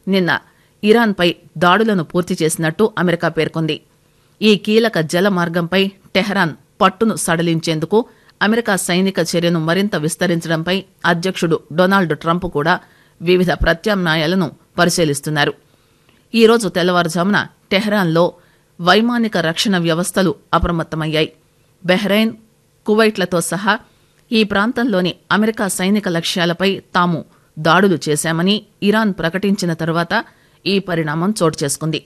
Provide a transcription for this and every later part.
నిన్న ఇరాన్పై దాడులను పూర్తి చేసినట్టు అమెరికా పేర్కొంది ఈ కీలక జల మార్గంపై టెహరాన్ పట్టును సడలించేందుకు అమెరికా సైనిక చర్యను మరింత విస్తరించడంపై అధ్యక్షుడు డొనాల్డ్ ట్రంప్ కూడా వివిధ ప్రత్యామ్నాయాలను పరిశీలిస్తున్నారు ఈ రోజు తెల్లవారుజామున టెహ్రాన్లో వైమానిక రక్షణ వ్యవస్థలు అప్రమత్తమయ్యాయి బెహ్రెయిన్ కువైట్లతో సహా ఈ ప్రాంతంలోని అమెరికా సైనిక లక్ష్యాలపై తాము దాడులు చేశామని ఇరాన్ ప్రకటించిన తరువాత ఈ పరిణామం చోటు చేసుకుంది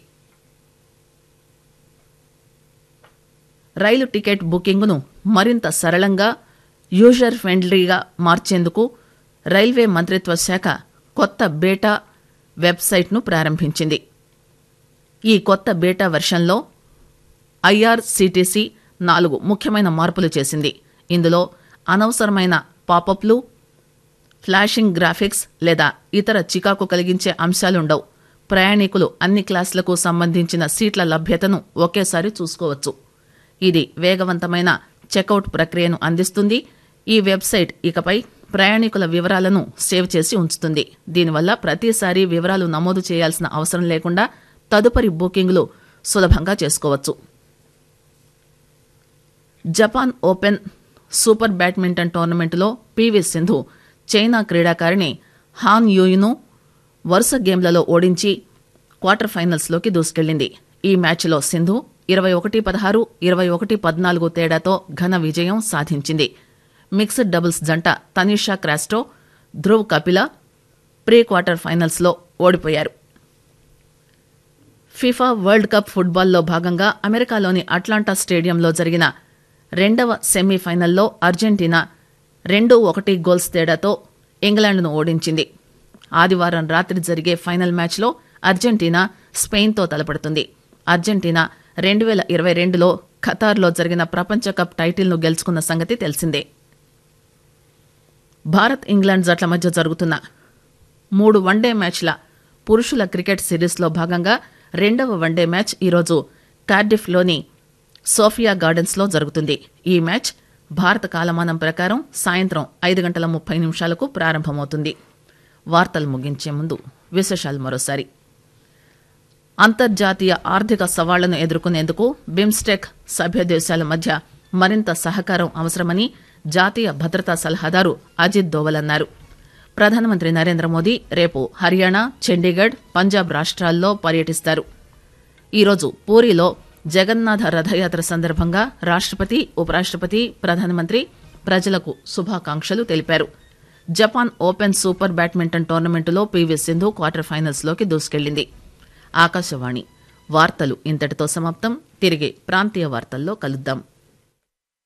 రైలు టికెట్ బుకింగ్ను మరింత సరళంగా యూజర్ ఫ్రెండ్లీగా మార్చేందుకు రైల్వే మంత్రిత్వ శాఖ కొత్త బేటా వెబ్సైట్ను ప్రారంభించింది ఈ కొత్త బేటా వెర్షన్లో ఐఆర్సీటీసీ నాలుగు ముఖ్యమైన మార్పులు చేసింది ఇందులో అనవసరమైన పాపప్లు ఫ్లాషింగ్ గ్రాఫిక్స్ లేదా ఇతర చికాకు కలిగించే అంశాలుండవు ప్రయాణికులు అన్ని క్లాసులకు సంబంధించిన సీట్ల లభ్యతను ఒకేసారి చూసుకోవచ్చు ఇది వేగవంతమైన చెక్అవుట్ ప్రక్రియను అందిస్తుంది ఈ వెబ్సైట్ ఇకపై ప్రయాణికుల వివరాలను సేవ్ చేసి ఉంచుతుంది దీనివల్ల ప్రతిసారి వివరాలు నమోదు చేయాల్సిన అవసరం లేకుండా తదుపరి బుకింగ్లు సులభంగా చేసుకోవచ్చు జపాన్ ఓపెన్ సూపర్ బ్యాడ్మింటన్ టోర్నమెంటులో పీవీ సింధు చైనా క్రీడాకారిణి హాన్ యూయును వరుస గేమ్లలో ఓడించి క్వార్టర్ ఫైనల్స్లోకి దూసుకెళ్లింది ఈ మ్యాచ్లో సింధు ఇరవై ఒకటి పదహారు ఇరవై ఒకటి పద్నాలుగు తేడాతో ఘన విజయం సాధించింది మిక్స్డ్ డబుల్స్ జంట తనీషా క్రాస్టో ధ్రువ్ కపిల ప్రీ క్వార్టర్ ఫైనల్స్లో ఓడిపోయారు ఫిఫా వరల్డ్ కప్ ఫుట్బాల్లో భాగంగా అమెరికాలోని అట్లాంటా స్టేడియంలో జరిగిన రెండవ సెమీఫైనల్లో అర్జెంటీనా రెండు ఒకటి గోల్స్ తేడాతో ఇంగ్లాండ్ను ఓడించింది ఆదివారం రాత్రి జరిగే ఫైనల్ మ్యాచ్లో అర్జెంటీనా స్పెయిన్తో తలపడుతుంది అర్జెంటీనా రెండు వేల ఇరవై రెండులో ఖతార్లో జరిగిన ప్రపంచ కప్ టైటిల్ను గెలుచుకున్న సంగతి తెలిసిందే భారత్ ఇంగ్లాండ్ జట్ల మధ్య జరుగుతున్న మూడు వన్డే మ్యాచ్ల పురుషుల క్రికెట్ సిరీస్లో భాగంగా రెండవ వన్డే మ్యాచ్ ఈరోజు కార్డిఫ్లోని సోఫియా గార్డెన్స్లో జరుగుతుంది ఈ మ్యాచ్ భారత కాలమానం ప్రకారం సాయంత్రం ఐదు గంటల ముప్పై నిమిషాలకు ప్రారంభమవుతుంది వార్తలు ముగించే ముందు విశేషాలు మరోసారి అంతర్జాతీయ ఆర్థిక సవాళ్లను ఎదుర్కొనేందుకు బిమ్స్టెక్ సభ్య దేశాల మధ్య మరింత సహకారం అవసరమని జాతీయ భద్రతా సలహాదారు అజిత్ దోవల్ అన్నారు ప్రధానమంత్రి నరేంద్ర మోదీ రేపు హర్యానా చండీగఢ్ పంజాబ్ రాష్ట్రాల్లో పర్యటిస్తారు ఈరోజు పూరిలో జగన్నాథ రథయాత్ర సందర్భంగా రాష్ట్రపతి ఉపరాష్ట్రపతి ప్రధానమంత్రి ప్రజలకు శుభాకాంక్షలు తెలిపారు జపాన్ ఓపెన్ సూపర్ బ్యాడ్మింటన్ టోర్నమెంటులో పీవీ సింధు క్వార్టర్ ఫైనల్స్లోకి దూసుకెళ్లింది ఆకాశవాణి వార్తలు ఇంతటితో సమాప్తం తిరిగి ప్రాంతీయ వార్తల్లో కలుద్దాం